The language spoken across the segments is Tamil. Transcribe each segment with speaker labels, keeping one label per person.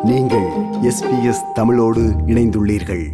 Speaker 1: நீங்கள் எஸ்பிஎஸ் தமிழோடு இணைந்துள்ளீர்கள்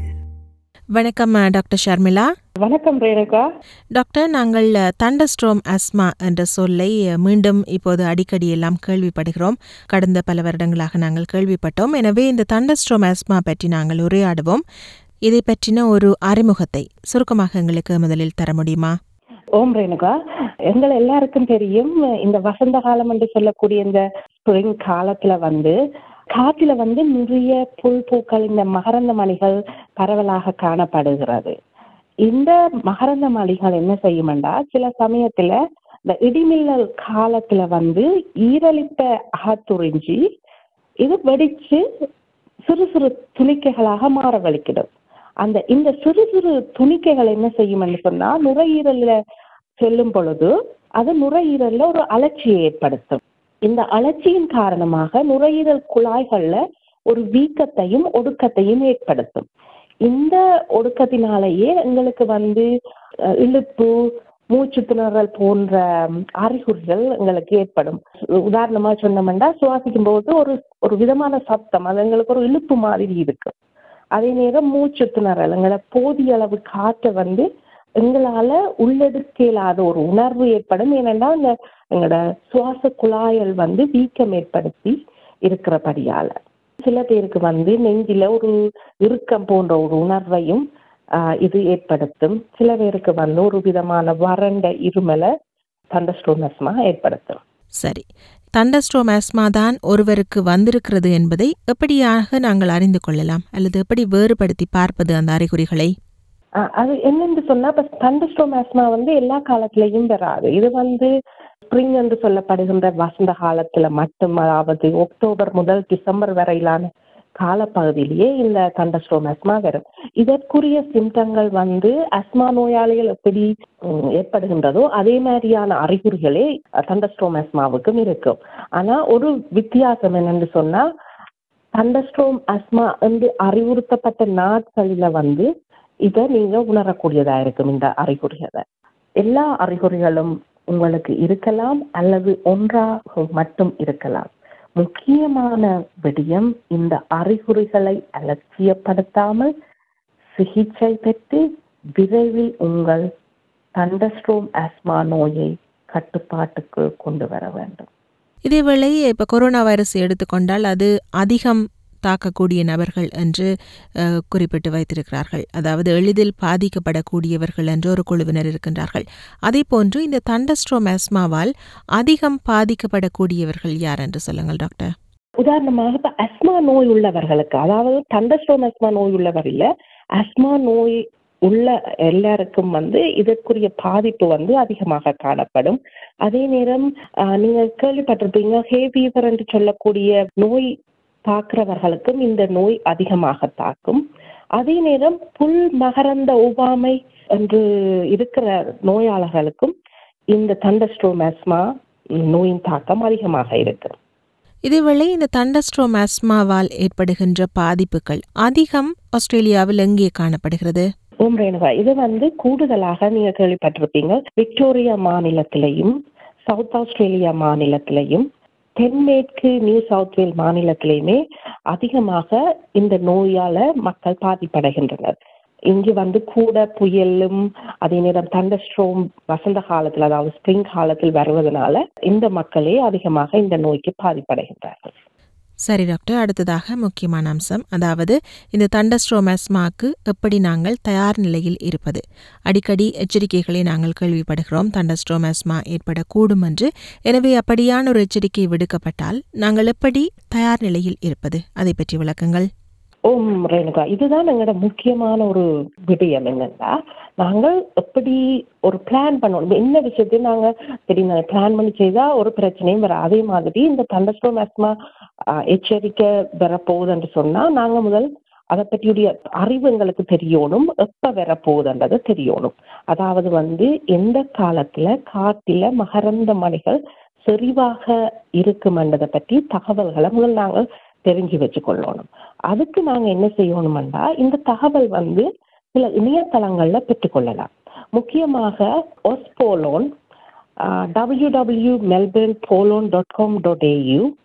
Speaker 2: வணக்கம் அஹ், டாக்டர் ஷர்மிளா
Speaker 3: வணக்கம் ரேணுகா
Speaker 2: டாக்டர் நாங்கள் தண்டஸ்ட்ரோம் அஸ்மா என்ற சொல்லை அஹ், மீண்டும் இப்போது அடிக்கடி எல்லாம் கேள்விப்படுகிறோம் கடந்த பல வருடங்களாக நாங்கள் கேள்விப்பட்டோம் எனவே இந்த தண்டஸ்ட்ரோம் அஸ்மா பற்றி நாங்கள் உரையாடுவோம் இதை பற்றின ஒரு அறிமுகத்தை சுருக்கமாக எங்களுக்கு முதலில் தர முடியுமா
Speaker 3: ஓம் ரேணுகா எங்கள் எல்லாருக்கும் தெரியும் இந்த வசந்த காலம் என்று சொல்லக்கூடிய இந்த ஸ்ப்ரிங் காலத்துல வந்து காட்டுல வந்து நிறைய புல் பூக்கள் இந்த மகரந்த மணிகள் பரவலாக காணப்படுகிறது இந்த மகரந்த மணிகள் என்ன செய்யுமெண்டா சில சமயத்துல இந்த இடிமின்னல் காலத்துல வந்து ஈரலிப்ப அகத்துறிஞ்சி இது வெடிச்சு சிறு சிறு துணிக்கைகளாக மாற வலிக்கிடும் அந்த இந்த சிறு சிறு துணிக்கைகள் என்ன செய்யும்னு சொன்னா நுரையீரல்ல செல்லும் பொழுது அது நுரையீரல்ல ஒரு அலர்ச்சியை ஏற்படுத்தும் இந்த அலர்ச்சியின் காரணமாக நுரையீரல் குழாய்கள்ல ஒரு வீக்கத்தையும் ஒடுக்கத்தையும் ஏற்படுத்தும் இந்த ஒடுக்கத்தினாலேயே எங்களுக்கு வந்து அஹ், இழுப்பு மூச்சு திணறல் போன்ற ம், அறிகுறிகள் எங்களுக்கு ஏற்படும் உதாரணமா சொன்னோம்னா சுவாசிக்கும் போது ஒரு ஒரு விதமான சத்தம் அது எங்களுக்கு ஒரு இழுப்பு மாதிரி இருக்கு அதே நேரம் மூச்சு திணறல் எங்களை போதிய அளவு காற்றை வந்து எங்களால உள்ளெடுக்க இயலாத ஒரு உணர்வு ஏற்படும் ஏனென்றா இந்த எங்களோட சுவாச குழாய்கள் வந்து வீக்கம் ஏற்படுத்தி இருக்கிறபடியால சில பேருக்கு வந்து நெஞ்சில ஒரு இறுக்கம் போன்ற ஒரு உணர்வையும் ஆஹ், இது ஏற்படுத்தும் சில பேருக்கு வந்து ஒரு விதமான வறண்ட இருமலை தண்டஸ்டோனஸ்மா ஏற்படுத்தும்
Speaker 2: சரி தண்டஸ்ட்ரோம் அஸ்மா தான் ஒருவருக்கு வந்திருக்கிறது என்பதை எப்படியாக நாங்கள் அறிந்து கொள்ளலாம் அல்லது எப்படி வேறுபடுத்தி பார்ப்பது அந்த அறிகுறிகளை
Speaker 3: ஆஹ் அது என்னன்னு சொன்னா இப்ப தண்டஸ்டோம் ஆஸ்மா வந்து எல்லா காலத்திலையும் வராது இது வந்து ஸ்ப்ரிங் என்று சொல்லப்படுகின்ற வசந்த காலத்துல மட்டும் அதாவது அக்டோபர் முதல் டிசம்பர் வரையிலான காலப்பகுதியிலேயே இந்த தண்டஸ்டோம் அஸ்மா வரும் இதற்குரிய சிம்டங்கள் வந்து அஸ்மா நோயாளிகள் எப்படி உம், ஏற்படுகின்றதோ அதே மாதிரியான அறிகுறிகளே தண்டஸ்டோம் அஸ்மாவுக்கும் இருக்கும் ஆனா ஒரு வித்தியாசம் என்னன்னு சொன்னா தண்டஸ்ட்ரோம் அஸ்மா என்று அறிவுறுத்தப்பட்ட நாட்களில வந்து இதை நீங்க உணரக்கூடியதா இருக்கும் இந்த அறிகுறிகளை எல்லா அறிகுறிகளும் உங்களுக்கு இருக்கலாம் அல்லது ஒன்றாக மட்டும் இருக்கலாம் முக்கியமான விடயம் இந்த அறிகுறிகளை அலட்சியப்படுத்தாமல் சிகிச்சை பெற்று விரைவில் உங்கள் தண்டஸ்ட்ரோம் ஆஸ்மா நோயை கட்டுப்பாட்டுக்கு கொண்டு வர வேண்டும்
Speaker 2: இதேவேளை இப்போ கொரோனா வைரஸ் எடுத்துக்கொண்டால் அது அதிகம் தாக்கக்கூடிய நபர்கள் என்று அஹ், குறிப்பிட்டு வைத்திருக்கிறார்கள் அதாவது எளிதில் பாதிக்கப்படக்கூடியவர்கள் என்று ஒரு குழுவினர் இருக்கின்றார்கள் அதே போன்று இந்த தண்டஸ்ட்ரோம் ஆஸ்மாவால் அதிகம் பாதிக்கப்படக்கூடியவர்கள் யார் என்று சொல்லுங்கள் டாக்டர்
Speaker 3: உதாரணமாக இப்ப அஸ்மா நோய் உள்ளவர்களுக்கு அதாவது தண்டஸ்டோம் அஸ்மா நோய் உள்ளவர் இல்ல அஸ்மா நோய் உள்ள எல்லாருக்கும் வந்து இதற்குரிய பாதிப்பு வந்து அதிகமாக காணப்படும் அதே நேரம் ஆஹ், நீங்க கேள்விப்பட்டிருப்பீங்க ஹே ஃபீவர் என்று சொல்லக்கூடிய நோய் தாக்குறவர்களுக்கும் இந்த நோய் அதிகமாக தாக்கும் அதே நேரம் புல் மகரந்த ஒவ்வாமை என்று இருக்கிற நோயாளர்களுக்கும் இந்த தண்டஸ்ட்ரோம் அஸ்மா நோயின் தாக்கம் அதிகமாக இருக்கு
Speaker 2: இதேவேளை இந்த தண்டஸ்ட்ரோம் ஆஸ்மாவால் ஏற்படுகின்ற பாதிப்புகள் அதிகம் ஆஸ்திரேலியாவில் எங்கே காணப்படுகிறது
Speaker 3: ஓம் ரேணுகா இது வந்து கூடுதலாக நீங்க கேள்விப்பட்டிருப்பீங்க விக்டோரியா மாநிலத்திலையும் சவுத் ஆஸ்திரேலியா மாநிலத்திலையும் தென்மேற்கு நியூ சவுத் வேல் மாநிலத்திலையுமே அதிகமாக இந்த நோயால மக்கள் பாதிப்படைகின்றனர் இங்கு வந்து கூட புயலும் அதே நேரம் தண்டஸ்ட்ரோம் வசந்த காலத்தில் அதாவது ஸ்ப்ரிங் காலத்தில் வருவதனால இந்த மக்களே அதிகமாக இந்த நோய்க்கு பாதிப்படைகின்றார்கள்
Speaker 2: சரி டாக்டர் அடுத்ததாக முக்கியமான அம்சம் அதாவது இந்த தண்டஸ்ட்ரோம் ஆஸ்மாக்கு எப்படி நாங்கள் தயார் நிலையில் இருப்பது அடிக்கடி எச்சரிக்கைகளை நாங்கள் கேள்விப்படுகிறோம் தண்டஸ்ட்ரோம் ஆஸ்மா ஏற்படக்கூடும் என்று எனவே அப்படியான ஒரு எச்சரிக்கை விடுக்கப்பட்டால் நாங்கள் எப்படி தயார் நிலையில் இருப்பது அதை பற்றி விளக்குங்கள்
Speaker 3: ஓம் ரேணுகா இதுதான் எங்களோட முக்கியமான ஒரு விடயம் என்னன்னா நாங்கள் எப்படி ஒரு பிளான் பண்ணணும் என்ன விஷயத்தையும் நாங்க சரி நாங்க பிளான் பண்ணி செய்தா ஒரு பிரச்சனையும் வர அதே மாதிரி இந்த தண்டஸ்டோம் ஆஸ்மா எச்சரிக்கை வரப்போகுதுன்னு சொன்னா நாங்க முதல் அதை பற்றியுடைய அறிவு எங்களுக்கு தெரியணும் எப்ப வரப்போகுதுன்றது தெரியணும் அதாவது வந்து எந்த காலத்துல காட்டில மகரந்த மணிகள் செறிவாக இருக்குமென்றதை பற்றி தகவல்களை முதல் நாங்கள் தெரிஞ்சு வச்சுக்கொள்ளணும் அதுக்கு நாங்க என்ன செய்யணும்னா இந்த தகவல் வந்து சில இணையதளங்கள்ல பெற்றுக்கொள்ளலாம் முக்கியமாக ஒஸ்போலோன் W W Melbourne pollen dot com dot AU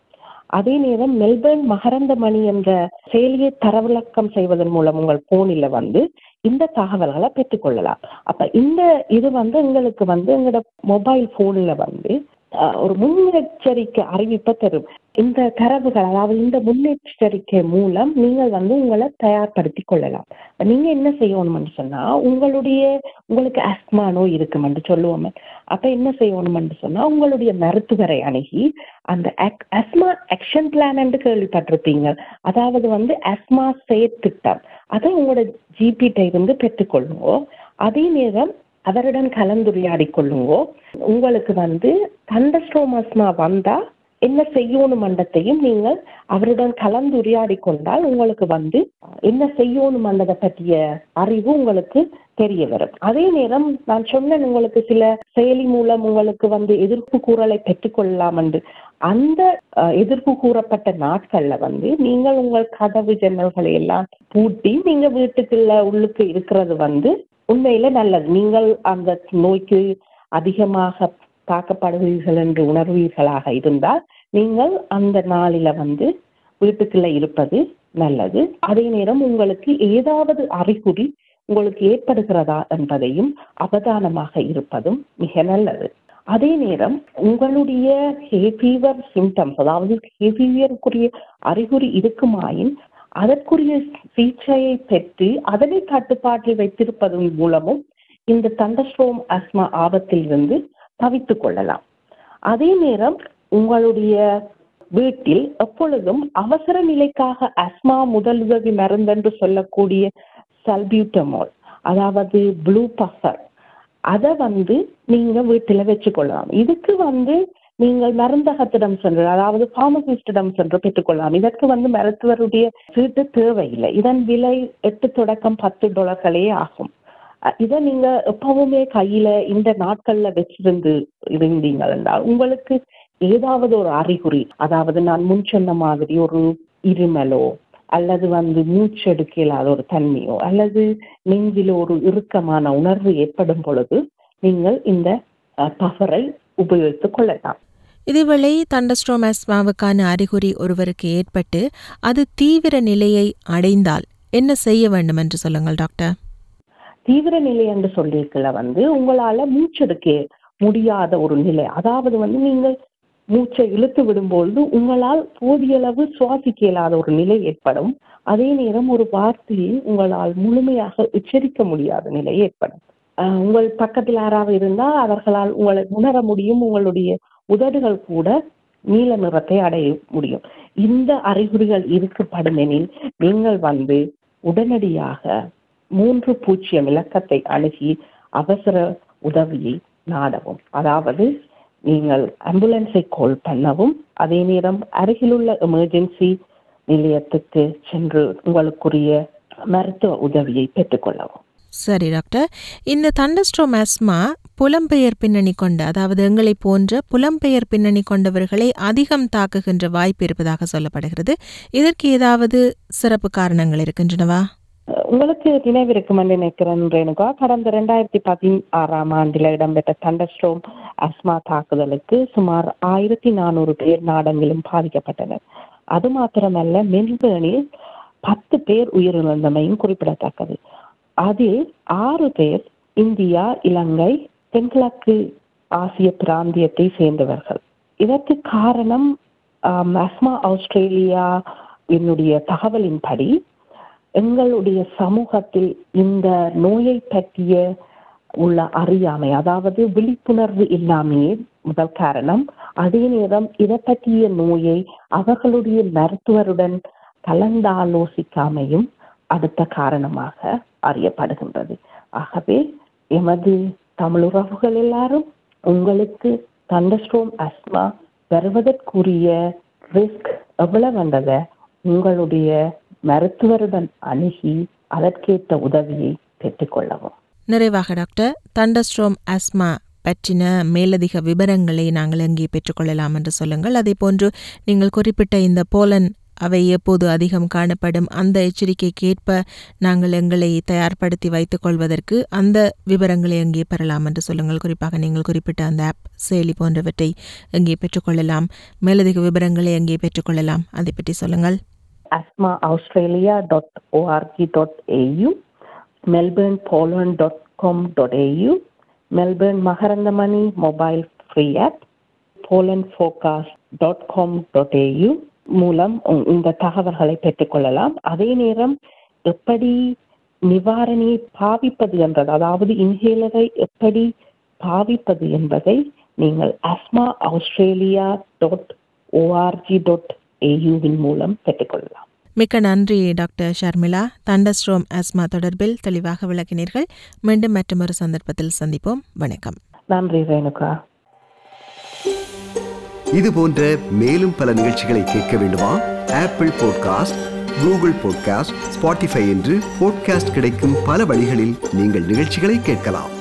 Speaker 3: அதே நேரம் மெல்பர்ன் மகரந்த மணி என்ற செயலியை தரவிளக்கம் செய்வதன் மூலம் உங்கள் போனில் வந்து இந்த தகவல்களை பெற்றுக்கொள்ளலாம் அப்ப இந்த இது வந்து எங்களுக்கு வந்து எங்களோட மொபைல் போன்ல வந்து அஹ், ஒரு முன்னெச்சரிக்கை அறிவிப்பை தரும் இந்த தரவுகள் அதாவது இந்த முன்னெச்சரிக்கை மூலம் நீங்கள் வந்து உங்களை தயார்படுத்திக் கொள்ளலாம் அப்ப நீங்க என்ன செய்யணும்னு சொன்னா உங்களுடைய உங்களுக்கு அஸ்மா நோய் இருக்குமென்று சொல்லுவோமே அப்ப என்ன செய்யணும்னு சொன்னா உங்களுடைய மருத்துவரை அணுகி அந்த அஸ்மா ஆக்ஷன் பிளான் என்று கேள்விப்பட்டிருப்பீங்க அதாவது வந்து அஸ்மா செயற்திட்டம் அதை உங்களோட ஜிபிட்ட இருந்து பெற்றுக்கொள்ளுங்கோ அதே நேரம் அவருடன் கலந்துரையாடி கொள்ளுங்கோ உங்களுக்கு வந்து தண்டஸ்ட்ரோமஸ்மா வந்தா என்ன செய்யணும் மண்டத்தையும் நீங்கள் அவருடன் கலந்துரையாடி கொண்டால் உங்களுக்கு வந்து என்ன செய்யணும் மண்டதை பற்றிய அறிவு உங்களுக்கு தெரிய வரும் அதே நேரம் நான் சொன்னேன் உங்களுக்கு சில செயலி மூலம் உங்களுக்கு வந்து எதிர்ப்பு கூறலை பெற்றுக்கொள்ளலாம் என்று அந்த அஹ், எதிர்ப்பு கூறப்பட்ட நாட்கள்ல வந்து நீங்கள் உங்கள் கதவு ஜன்னல்களை எல்லாம் பூட்டி நீங்க வீட்டுக்குள்ள உள்ளுக்கு இருக்கிறது வந்து உண்மையில நல்லது நீங்கள் அந்த நோய்க்கு அதிகமாக தாக்கப்படுவீர்கள் என்று உணர்வீர்களாக இருந்தால் நீங்கள் அந்த நாளில வந்து வீட்டுக்குள்ள இருப்பது நல்லது அதே நேரம் உங்களுக்கு ஏதாவது அறிகுறி உங்களுக்கு ஏற்படுகிறதா என்பதையும் அவதானமாக இருப்பதும் மிக நல்லது அதே நேரம் உங்களுடைய ஹே ஃபீவர் சிம்டம்ஸ் அதாவது ஹே ஃபீவருக்குரிய அறிகுறி இருக்குமாயின் அதற்குரிய சிகிச்சையை பெற்று அதனை கட்டுப்பாட்டில் வைத்திருப்பதன் மூலமும் இந்த தண்டஸ்ட்ரோம் அஸ்மா ஆபத்திலிருந்து தவித்துக் கொள்ளலாம் அதே நேரம் உங்களுடைய வீட்டில் எப்பொழுதும் அவசர நிலைக்காக அஸ்மா முதலுதவி மருந்தென்று சொல்லக்கூடிய சல்பியூட்டமோல் அதாவது ப்ளூ பஃபர் அதை வந்து நீங்க வீட்டுல வச்சுக்கொள்ளலாம் இதுக்கு வந்து நீங்கள் மருந்தகத்திடம் சென்று அதாவது பார்மசிஸ்டிடம் சென்று பெற்றுக்கொள்ளலாம் இதற்கு வந்து மருத்துவருடைய சீட்டு தேவையில்லை இதன் விலை எட்டு தொடக்கம் பத்து டாலர்களே ஆகும் அஹ் இதை நீங்க எப்பவுமே கையில இந்த நாட்கள்ல வச்சிருந்து இருந்தீங்கள் என்றால் உங்களுக்கு ஏதாவது ஒரு அறிகுறி அதாவது நான் முன் சொன்ன மாதிரி ஒரு இருமலோ அல்லது வந்து மூச்செடுக்க இயலாத ஒரு தன்மையோ அல்லது நெஞ்சில் ஒரு இறுக்கமான உணர்வு ஏற்படும் பொழுது நீங்கள் இந்த பஃபரை உபயோகித்துக் கொள்ளலாம்
Speaker 2: இதேவேளை தண்டஸ்ட்ரோம் ஆஸ்மாவுக்கான அறிகுறி ஒருவருக்கு ஏற்பட்டு அது தீவிர நிலையை அடைந்தால் என்ன செய்ய வேண்டும் என்று சொல்லுங்கள் டாக்டர்
Speaker 3: தீவிர நிலை என்று சொல்லியிருக்கல வந்து உங்களால மூச்செடுக்க முடியாத ஒரு நிலை அதாவது வந்து நீங்கள் மூச்சை இழுத்து விடும்பொழுது உங்களால் போதிய அளவு சுவாசிக்க இயலாத ஒரு நிலை ஏற்படும் அதே நேரம் ஒரு வார்த்தையை உங்களால் முழுமையாக உச்சரிக்க முடியாத நிலை ஏற்படும் அஹ் உங்கள் பக்கத்தில் யாராவது இருந்தால் அவர்களால் உங்களை உணர முடியும் உங்களுடைய உதடுகள் கூட நீல நிறத்தை அடைய முடியும் இந்த அறிகுறிகள் இருக்கப்படும் எனில் நீங்கள் வந்து உடனடியாக மூன்று பூஜ்ஜியம் இலக்கத்தை அணுகி அவசர உதவியை நாடவும் அதாவது நீங்கள் ஆம்புலன்ஸை கால் பண்ணவும் அதே நேரம் அருகிலுள்ள எமர்ஜென்சி நிலையத்துக்கு சென்று உங்களுக்குரிய மருத்துவ உதவியை பெற்றுக்கொள்ளவும்
Speaker 2: சரி டாக்டர் இந்த தண்டஸ்ட்ரோம் ஆஸ்மா புலம்பெயர் பின்னணி கொண்ட அதாவது எங்களை போன்ற புலம்பெயர் பின்னணி கொண்டவர்களை அதிகம் தாக்குகின்ற வாய்ப்பு இருப்பதாக சொல்லப்படுகிறது இதற்கு ஏதாவது சிறப்பு காரணங்கள் இருக்கின்றனவா
Speaker 3: உங்களுக்கு நினைவிருக்கும் என்று நினைக்கிறேன் ரேணுகா கடந்த ரெண்டாயிரத்தி பதினாறாம் ஆண்டில் இடம்பெற்ற தண்டஸ்ட்ரோம் அஸ்மா தாக்குதலுக்கு சுமார் ஆயிரத்தி நானூறு பேர் நாடெங்கிலும் பாதிக்கப்பட்டனர் அது மாத்திரமல்ல மெல்பேர்னில் பத்து பேர் உயிரிழந்தமையும் குறிப்பிடத்தக்கது அதில் ஆறு பேர் இந்தியா இலங்கை தென்கிழக்கு ஆசிய பிராந்தியத்தை சேர்ந்தவர்கள் இதற்கு காரணம் ஆம், அஸ்மா ஆஸ்திரேலியா என்னுடைய தகவலின்படி எங்களுடைய சமூகத்தில் இந்த நோயை பற்றிய உள்ள அறியாமை அதாவது விழிப்புணர்வு இல்லாமையே முதல் காரணம் அதே நேரம் இதை பற்றிய நோயை அவர்களுடைய மருத்துவருடன் கலந்தாலோசிக்காமையும் அடுத்த காரணமாக அறியப்படுகின்றது ஆகவே எமது தமிழுறவுகள் எல்லாரும் உங்களுக்கு தண்டஸ்ட்ரோம் அஸ்மா வருவதற்குரிய ரிஸ்க் எவ்வளவுன்றதை உங்களுடைய மருத்துவருடன் அணுகி அதற்கேற்ற உதவியை பெற்றுக்கொள்ளவும்
Speaker 2: நிறைவாக டாக்டர் தண்டஸ்ட்ரோம் ஆஸ்மா பற்றின மேலதிக விவரங்களை நாங்கள் எங்கே பெற்றுக்கொள்ளலாம் என்று சொல்லுங்கள் அதே போன்று நீங்கள் குறிப்பிட்ட இந்த போலன் அவை எப்போது அதிகம் காணப்படும் அந்த எச்சரிக்கைக்கேற்ப நாங்கள் எங்களை தயார்படுத்தி வைத்துக் கொள்வதற்கு அந்த விவரங்களை எங்கே பெறலாம் என்று சொல்லுங்கள் குறிப்பாக நீங்கள் குறிப்பிட்ட அந்த ஆப் செயலி போன்றவற்றை எங்கே பெற்றுக்கொள்ளலாம் மேலதிக விவரங்களை எங்கே பெற்றுக்கொள்ளலாம் அதை பற்றி சொல்லுங்கள்
Speaker 3: asmaaustralia.org.au melbournepoland.com.au melbourne மகரந்தமணி மொபைல் ஃப்ரீ ஆப் polandfocus.com.au மூலம் உ- இந்த தகவல்களை பெற்றுக்கொள்ளலாம் அதே நேரம் எப்படி நிவாரணியை பாவிப்பது என்றது அதாவது இன்ஹேலரை எப்படி பாவிப்பது என்பதை நீங்கள் asthma Australia dot ORG dot ஏயுவின் மூலம் பெற்றுக்கொள்ளலாம்
Speaker 2: மிக்க நன்றி டாக்டர் ஷர்மிளா தண்டஸ்ட்ரோம் ஆஸ்மா தொடர்பில் தெளிவாக விளக்கினீர்கள் மீண்டும் மற்றொரு சந்தர்ப்பத்தில் சந்திப்போம் வணக்கம்
Speaker 3: நன்றி ரேணுகா
Speaker 1: இது போன்ற மேலும் பல நிகழ்ச்சிகளை கேட்க வேண்டுமா Apple podcast Google podcast Spotify என்று பாட்காஸ்ட் கிடைக்கும் பல வழிகளில் நீங்கள் நிகழ்ச்சிகளை கேட்கலாம்